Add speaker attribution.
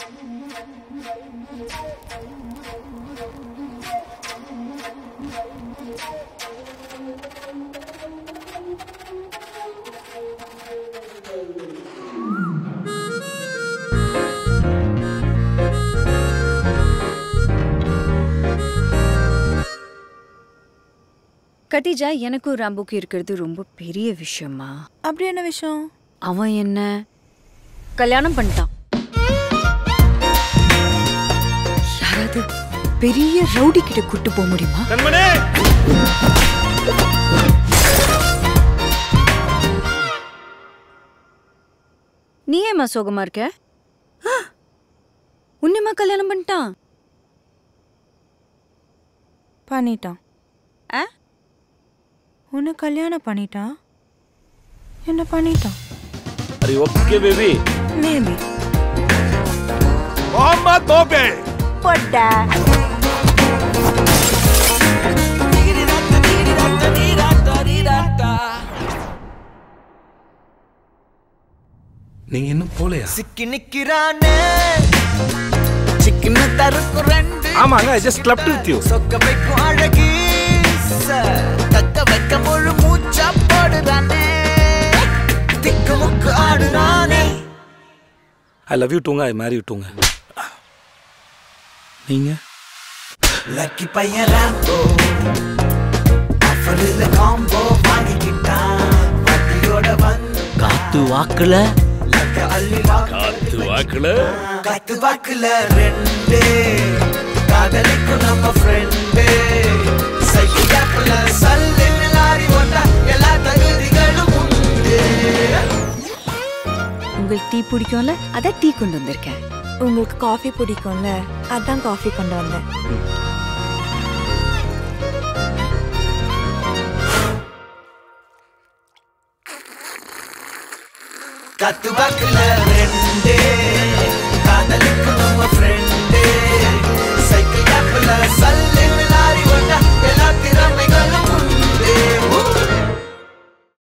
Speaker 1: கட்டிஜா எனக்கும் ராம்புக்கு இருக்கிறது ரொம்ப பெரிய விஷயமா
Speaker 2: அப்படி என்ன விஷயம்
Speaker 1: அவன் என்ன கல்யாணம் பண்ணிட்டான் யாராவது பெரிய ரவுடி கிட்ட கூட்டு போக முடியுமா
Speaker 3: கண்மணி
Speaker 1: நீ ஏமா சோகமா இருக்க ஆ! உன்னையுமா கல்யாணம் பண்ணிட்டான்
Speaker 2: பண்ணிட்டான்
Speaker 1: ஆ?
Speaker 2: உன்னை கல்யாணம் பண்ணிட்டான் என்ன பண்ணிட்டான்
Speaker 3: अरे ओके बेबी
Speaker 2: மேபி
Speaker 3: मोहम्मद बोबे
Speaker 2: பொட்டா
Speaker 3: நீங்க இன்னும் போலையா
Speaker 4: சிக்கி நிக்கிறானே சிக்கன தருக்கு ரெண்டு
Speaker 3: ஆமாங்க I just clubbed with you
Speaker 4: சொக்க வைக்கும் அழகி தக்க வைக்க முழு மூச்சா போடுறானே திக்கு முக்கு ஆடுறானே
Speaker 3: ஐ லவ் யூ டூங்க ஐ மேரி யூ டூங்க நீங்க
Speaker 4: லக்கி பையன் ராம்போ ஆஃபரில் காம்போ வாங்கிக்கிட்டான் வட்டியோட வந்து
Speaker 5: காத்து வாக்குல
Speaker 4: லக்க அள்ளி வாக்கு
Speaker 3: வாக்குல
Speaker 4: காத்து வாக்குல ரெண்டு காதலிக்கும் நம்ம ஃப்ரெண்டு சைக்கிள் கேப்ல சல்லு லாரி ஓட்ட எல்லா தகுதிகளும் உண்டு
Speaker 1: உங்களுக்கு டீ பிடிக்கும்ல அதான் டீ கொண்டு வந்திருக்கேன்
Speaker 2: உங்களுக்கு காஃபி பிடிக்கும்ல அதான் காஃபி கொண்டு வந்தேன்
Speaker 4: காத்து வாக்குல ரெண்டு காதலிக்கும் நம்ம ஃப்ரெண்டு